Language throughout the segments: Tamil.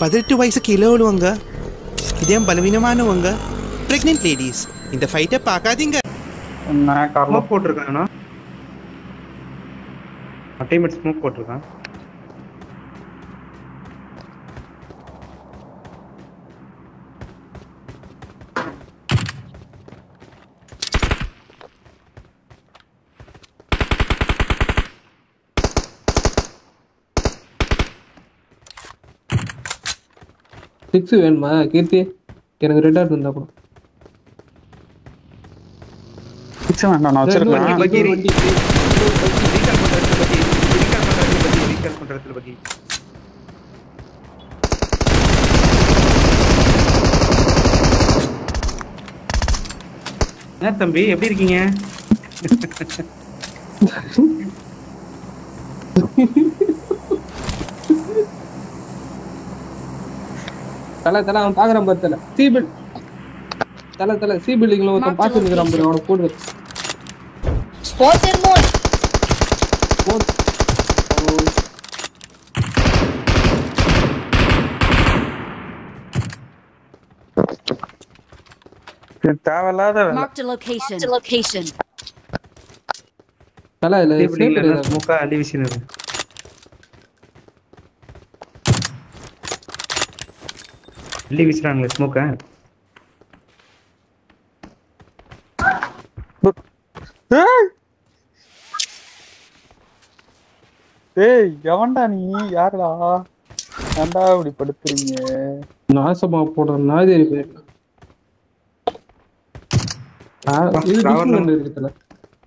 பதினெட்டு வயசு கீழே உள்ளவங்க இதயம் பலவீனமானவங்க பிரெக்னென்ட் லேடிஸ் இந்த ஃபைட்டை பார்க்காதீங்க என்ன காரணம் ஸ்மோக் போட்டிருக்காங்கண்ணா அட்டைமெண்ட் ஸ்மோக் போட்டிருக்கான் சிக்ஸ் வேணுமா கீர்த்தி எனக்கு ரெட் ஆர்ட் இருந்தா கூட சிக்ஸ் வேண்டாம் நான் வச்சிருக்கேன் இன்னொரு பக்கி, வண்டி, பக்கி. இன்னொரு வண்டி. ரீகால் பண்றதுல பத்தி ரீகால் பண்றதுல பத்தி ரீகால் பண்றதுல பத்தி என்ன தம்பி எப்படி இருக்கீங்க தல தல அவன் பாக்குறான் பாரு தல சி பில் தல தல சி பில்டிங்ல ஒருத்தன் பாத்து நிக்கிறான் பாரு அவனை போடு Spotted one. போடு இது தேவையில்லாத வேலை Marked a location. Marked a location. தல இல்ல எப்படி safe இல்ல கிடையாது. ஸ்மோக்கா அள்ளி வீசினது அள்ளி வீசுறாங்களே ஸ்மோக்கா ஏய்! ஏய் எவன்டா நீ யாருடா ஏன்டா இப்படி படுத்துறீங்க நாசமா போடுற நாதிரி பேர் ஆ, இது Tower டிஸ்பிள் ல- வந்து இருக்கு தல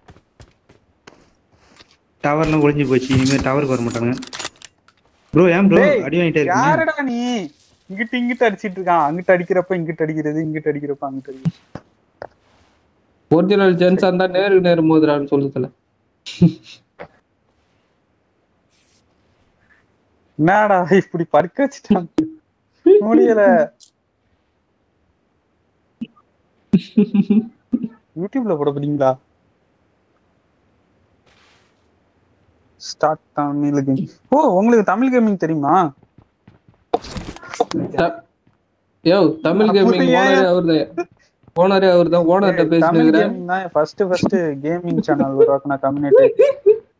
டவர்லாம் ஒளிஞ்சு போச்சு இனிமே டவருக்கு வர மாட்டாங்க ப்ரோ ஏன் ப்ரோ டேய், அடி வாங்கிட்டே இருக்கீங்க யாருடா நீ இங்கிட்டு இங்கிட்டு அடிச்சிட்டு இருக்கான் அங்கிட்டு அடிக்கிறப்ப இங்கிட்டு அடிக்கிறது இங்கிட்டு அடிக்கிறப்ப அங்கிட்டு அடிக்கிறது ஒரிஜினல் ஜென்ஸா இருந்தா நேருக்கு நேர் மோதுறான்னு சொல்லுதுல என்னடா இப்படி படுக்க வச்சுட்டாங்க முடியல யூடியூப்ல போட போறீங்களா ஸ்டார்ட் தமிழ் கேமிங் ஓ உங்களுக்கு தமிழ் கேமிங் தெரியுமா த- யோ தமிழ் அப்ப கேமிங் ஏன்? ஓனரே அவர்தான் ஓனரே அவர்தான் ஓனர்கிட்ட தமிழ் பேசினுக்கிறேன் கேமிங் தான் ஃபர்ஸ்ட் ஃபர்ஸ்ட் கேமிங் சேனல் உருவாக்குன community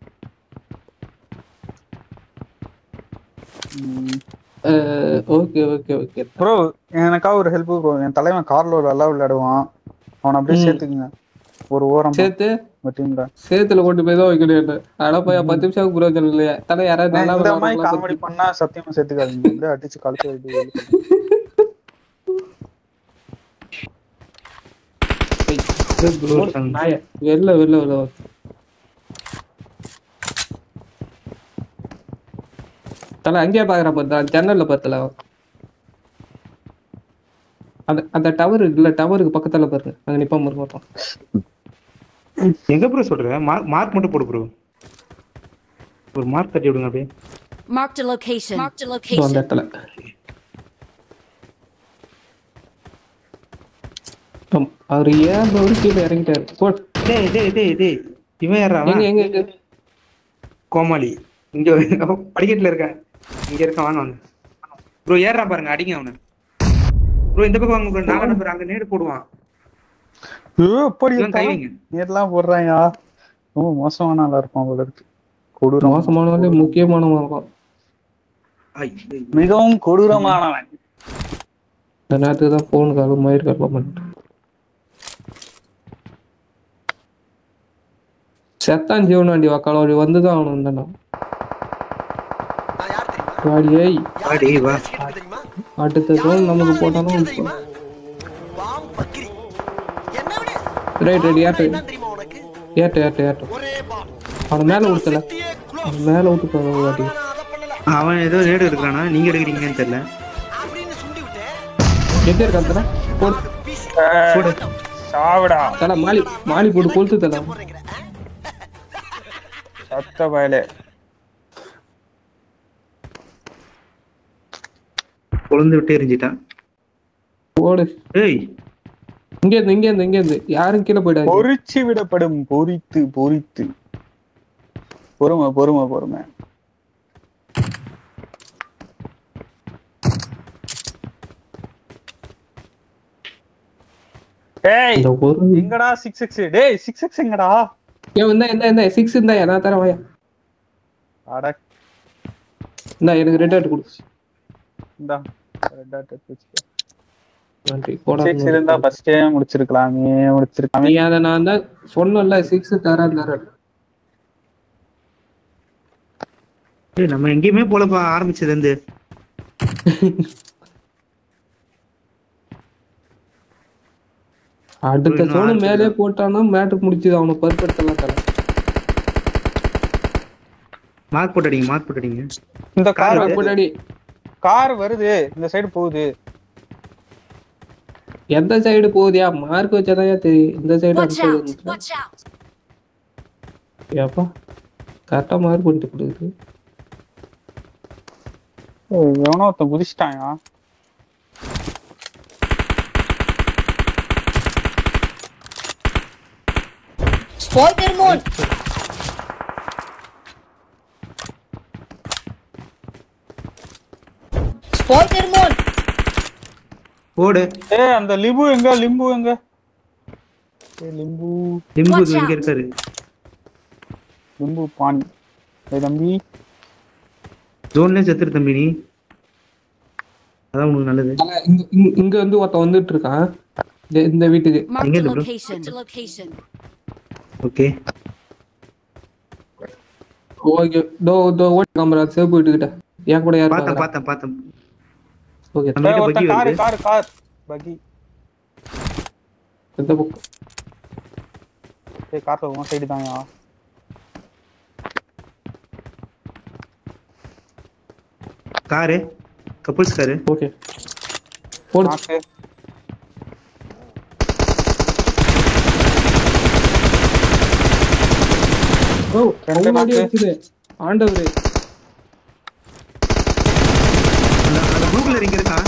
okay okay okay bro எனக்கா ஒரு ஹெல்ப் ப்ரோ என் தலைவன் கார்ல நல்லா விளையாடுவான் அவனை அப்படியே ம். சேர்த்துக்குங்க ஒரு ஓரம் சேர்த்து உங்க டீம்ல சேத்துல கொண்டு போய் தான் வைக்கணும் அட போய் பத்து நிமிஷம் புரோஜனம் இல்லையா தலை யாராவது நல்லா இந்த மாதிரி விளையாடுறாங்களா காமெடி பண்ணா சத்தியமா சேர்த்துக்காதீங்க அப்படியே அடிச்சு கழுத்து வைத்து ப்ரோ நாய வெளில வெளில வெளில வா. தல அங்கேயே பாக்குற பார்த்தா ஜன்னல்ல பார்த்தல அந்த அந்த டவர் இருக்குல்ல டவருக்கு பக்கத்துல பாருங்க அங்க நிப்பா பாருங்க ஒருத்தன். எங்க ப்ரோ சொல்ற மார்க் மார்க் மட்டும் போடு ப்ரோ ஒரு மார்க் தட்டி விடுங்க அப்படியே Marked a location. Marked a இதோ அந்த location. இடத்துல ஆம், அவரு ஏன் bro கீழே இறங்கிட்டாரு போ டேய் டேய் டேய் டேய் இவன் யாரா எங்க அவன் எங்க எங்க கோமாளி இங்க அவன் படிக்கட்டுல இருக்கான் இங்க இருக்கான் வாங்க அவனு ப்ரோ ஏறா பாருங்க அடிங்க அவனை ப்ரோ இந்த பக்கம் வாங்க bro நாலு நம்பர் அங்க நேடு போடுவான் எப்படி இவன் கை வைங்க நேர்லாம் போடுறாயா ரொம்ப மோசமான ஆளா இருப்பான் போல இருக்கு கொடூரம் மோசமானவங்களே முக்கியமானவங்க இருக்கும் ஐ, மிகவும் கொடூரமானவன் இந்த நேரத்துக்கு தான் போன் கால் மயிர் கால் பண்ணிட்டு செத்தான் ஜீவனாண்டி வக்காலோடி வந்துதான் அவனு வந்தானா நான் யார் தெரியுமா வாடி ஏய் வா டேய், வா. யார் தெரியுமா அடுத்த ஜோன் நமக்கு யார் போட்டாலும் தெரியுமா பாம் பக்கிரி என்ன விட ரைட் ரைட் ஏட்டு என்ன தெரியுமா உனக்கு ஏட்டு ஏட்டு ஏட்டு ஒரே பாம் அவனை மேல விடுத்தல சிட்டியே க்ளோஸ் அவன் மேல விட்டு போக வாட்டி நான் அதை பண்ணல அவன் ஏதோ ரேடு எடுக்கிறானா நீங்க எடுக்கிறீங்கன்னு தெரியல அப்படின்னு சுண்டி விட்டேன் எங்க இருக்கான் தல போடு பீஸ் போடு சாவிடா தல மாலி மாலி போட்டு கொளுத்து தல போடுறீங்க சத்த பயலே கொழுந்து விட்டு எரிஞ்சிட்டான் போடு ஏய் இங்க இருந்து இங்க இருந்து இங்க இருந்து யாரும் கீழே போயிடாது பொறிச்சு விடப்படும் பொறித்து பொறித்து பொறுமை பொறுமை பொறுமை டேய் இந்த ஒரு எங்கடா சிக்ஸ் எக்ஸ் டேய் சிக்ஸ் எக்ஸ் எங்கடா ஏன் இந்த இந்த இந்த சிக்ஸ் இருந்தா நான் தரேன் வாயா அட இந்த எனக்கு ரெட் ஆட் கொடு இந்தா ரெட் டாட் வச்சுக்கோ நன்றி போடா சிக்ஸ் இருந்தா ஃபர்ஸ்டே முடிச்சிருக்கலாமே முடிச்சிருக்காமே நீ அதை நான் தான் சொன்னல சிக்ஸ் தரேன் தரேன் ஏய் நம்ம எங்கேயுமே போலப்பா ஆரம்பிச்சது இருந்து அடுத்த இன்னும் சோனு ஆச்சு மேலே போட்டானா மேட்டுக்கு முடிச்சுது அவனை பர்ஃபெக்டெல்லாம் தரேன் மார்க் போட்டடிங்க மார்க் போட்டடிங்க இந்த கார் வருது. போட்டாடி கார் வருது இந்த சைடு போகுது எந்த சைடு போகுதியா மார்க் வச்சாதான் தெரியும் இந்த சைடு அந்த Watch side out! Watch out! ஏப்பா கரெக்டா மார்க் பண்ணிட்டு கொடுக்குது ஏய், எவனோ ஒருத்தன் குதிச்சிட்டாயா Spider-Man! Spider-Man! போடு ஏய் அந்த லிம்பு எங்க லிம்பு எங்க ஏய் லிம்பு லிம்பு Watch இங்க out. இருக்காரு லிம்பு பாணி ஏய் தம்பி ஜோன்லயே செத்துரு தம்பி நீ அதான் உங்களுக்கு நல்லது ஆனா, இங்க இங்க- இங்க வந்து ஒருத்தன் வந்துட்டு இருக்கான் இந்த- இந்த வீட்டுக்கு Marked a Engage, bro. location. Marked a location. Okay okay தோ தோ ஓட்டு காமரா சேவ் வீட்டுக்கிட்ட என் கூட யார் பார்த்தேன் பாக்குறா? பார்த்தேன் பார்த்தேன் ஓகே நம்ம ஏய், கிட்ட ஒருத்தன் பக்கி கார் வருது கார் கார் பகி எந்த பக்கம் ஏய் கார்ல உன் சைடு தான்யா காரு கப்புள்ஸ் காரு ஓகே போடு நாக்கு ஓ ரெண்டு முன்னாடி knock. வச்சுது ஆண்டவரே அந்த அந்த ப்ளூ கலர் இங்க இருக்கா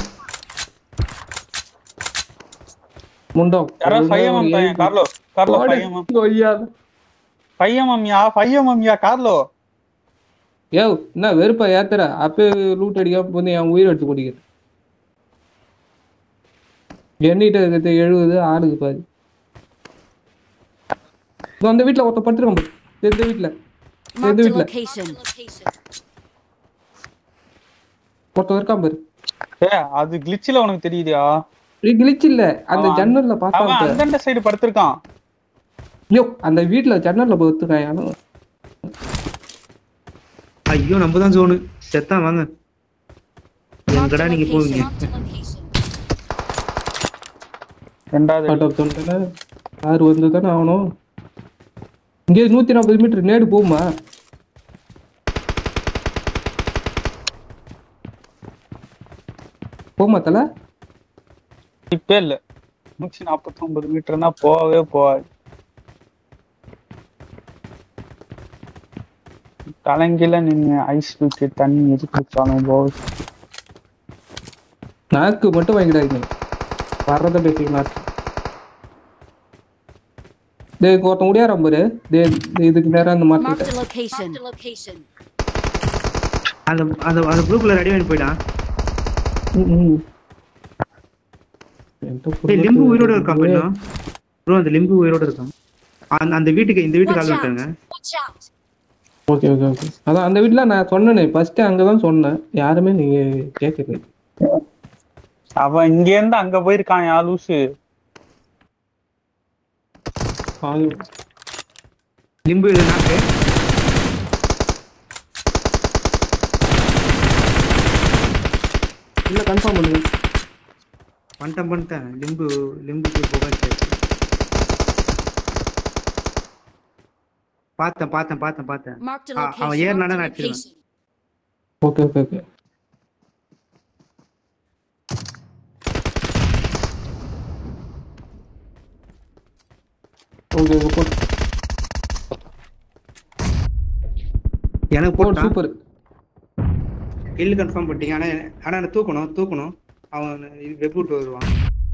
முண்டம் யாரோ ஃபைவ் எம்எம் பையன் கார்லோ கார்லோ போடு. ஃபைவ் எம்எம் கொய்யால. ஃபைவ் எம்எம்யா ஃபைவ் எம்எம்யா கார்லோ யோ என்ன வெறுப்பா ஏத்துற அப்பே லூட் அடிக்காம வந்து என் உயிர் எடுத்து குடிக்கிற எண்ணிட்ட இருக்கிறது எழுபது ஆடுது பாரு இதோ அந்த வீட்டுல ஒருத்த படுத்துருக்கான் பாரு. இந்த வீட்டுல Marked இந்த a வீட்டுல location. ஒருத்தன் இருக்கான் பாரு ஏ அது கிளிச்சில உனக்கு தெரியுதியா கிளிச் இல்ல அந்த அவன் ஜன்னல்ல அவன் பார்த்தான் அந்தண்ட சைடு படுத்திருக்கான் யோ அந்த வீட்டுல ஜன்னல்ல படுத்துருக்கான் ஐயோ நம்ம தான் ஜோனு செத்தான் வாங்க Marked எங்கடா a நீங்க போவீங்க location. Marked a location. ரெண்டாவது அவுட் ஆஃப் தொண்டல யார் வந்து தானே ஆகணும் இங்கே நூத்தி நாற்பது மீட்டர் நேடு போகுமா போகுமா தல இப்பே இல்ல நூற்றி நாற்பத்தி ஒன்பது மீட்டர்னா போகவே போகாது தலைங்கில நின்னு ஐஸ் தூக்கி தண்ணி எது குடிச்சாலும் போகுது நாக்கு மட்டும் வாங்கிடாதீங்க வர்றத பேசிக்கலாம் டேய் ஒருத்தன் முடியாராம் பாரு டேய் டேய், இதுக்கு நேரம் அந்த Marked market a location. Marked a location. அந்த அந்த அந்த ப்ளூ கலர் அடி வாங்கி போயிட்டான் ஏய் லிம்பு உயிரோட இருக்கான் பெண்ணா ப்ரோ அந்த லிம்பு உயிரோட இருக்கான் அந்த அந்த வீட்டுக்கு இந்த வீட்டுக்கு ஆள் இருக்காங்க Watch out! Okay okay okay அதான் அந்த வீட்ல நான் சொன்னேனே ஃபர்ஸ்ட் அங்கதான் சொன்னேன் யாருமே நீங்க கேட்கல அவன் இங்க இருந்து அங்க போயிருக்கான் யா லூசு லிம்பு இது நாக்கு இல்ல கன்ஃபார்ம் பண்ணுங்க பண்ணிட்டேன் பண்ணிட்டேன் லிம்பு லிம்புக்கு புகாச்சு பார்த்தேன் பார்த்தேன் பார்த்தேன் பார்த்தேன் Marked a Ah, location. அவன் ஏறினானா Marked a நான் அடிச்சிருவேன். location. Okay okay okay okay okay போட்டு எனக்கு போடு போட்டான் சூப்பர் கில் கன்ஃபார்ம் பண்ணிட்டீங்க ஆனா ஆனா என்ன தூக்கணும் தூக்கணும் அவன் இது வெப் விட்டு வருவான்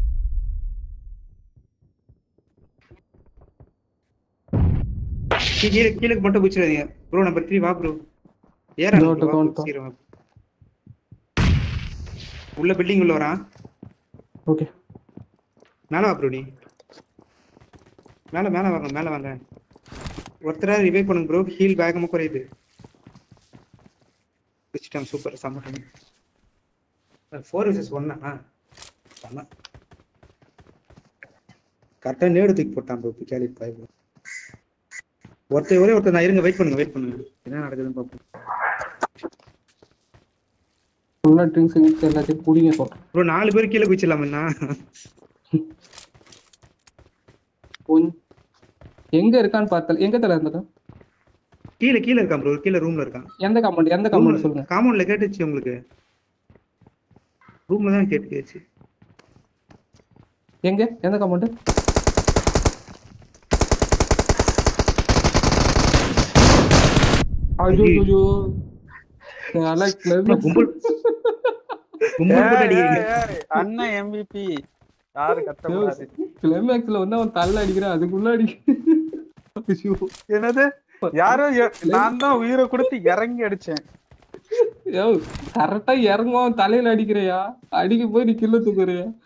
கீ- கீழே கீழே மட்டும் குச்சிடாதீங்க ப்ரோ நம்பர் த்ரீ வா ப்ரோ ஏற இதோ வந்துட்டோம், வந்துட்டோம். உள்ள பில்டிங் உள்ள வரான் ஓகே மேல வா ப்ரோ நீ மேல மேல வாங்க மேல வாங்க ஒருத்தரா ரிவைவ் பண்ணுங்க ப்ரோ ஹீல் வேகமா குறையுது வச்சுட்டாங்க சூப்பர் சம்மட்டம் ஃபோர் விசஸ் ஒன்னா செம்ம கரெக்டாக நேடு தூக்கி போட்டான் ப்ரோ பிக்காலி பாய் ஒருத்தர் ஒரே ஒருத்தர் நான் இருங்க வெயிட் பண்ணுங்க வெயிட் பண்ணுங்க என்ன நடக்குதுன்னு பார்ப்போம் ஃபுல்லா ட்ரிங்க்ஸ் கிங்ஸ் எல்லாத்தையும் புடிங்க சொல்றேன் ப்ரோ நாலு பேர் கீழே குச்சிடலாமண்ணா கொஞ்ச- எங்க இருக்கான்னு பார்த்தல எங்க தல இருந்திருக்கான் கீழே கீழே இருக்கான் ப்ரோ கீழே ரூம்ல இருக்கான் எந்த கமெண்ட் எந்த கமெண்ட் சொல்லுங்க காம்பவுண்ட்ல கேட்டுச்சு உங்களுக்கு ரூம்ல தான் கேட்டுச்சு எங்க எந்த கமெண்ட் ஐயோ ஐயோ நல்லா clever. கும்பல் கும்பல் போட்டு அடிக்கிறீங்க ஏய், அண்ணன் எம்பிபி யாரு கத்தக்கூடாது கிளைமேக்ஸ்ல வந்து அவன் தள்ள அடிக்கிறான் அதுக்குள்ள அடிக்க ஐயோ. என்னது யாரோ எ- நான் தான் உயிரை கொடுத்து இறங்கி அடிச்சேன் யோ கரெக்டா இறங்குவான் தலையில அடிக்கிறியா அடிக்க போய் நீ கில்ல தூக்குறியா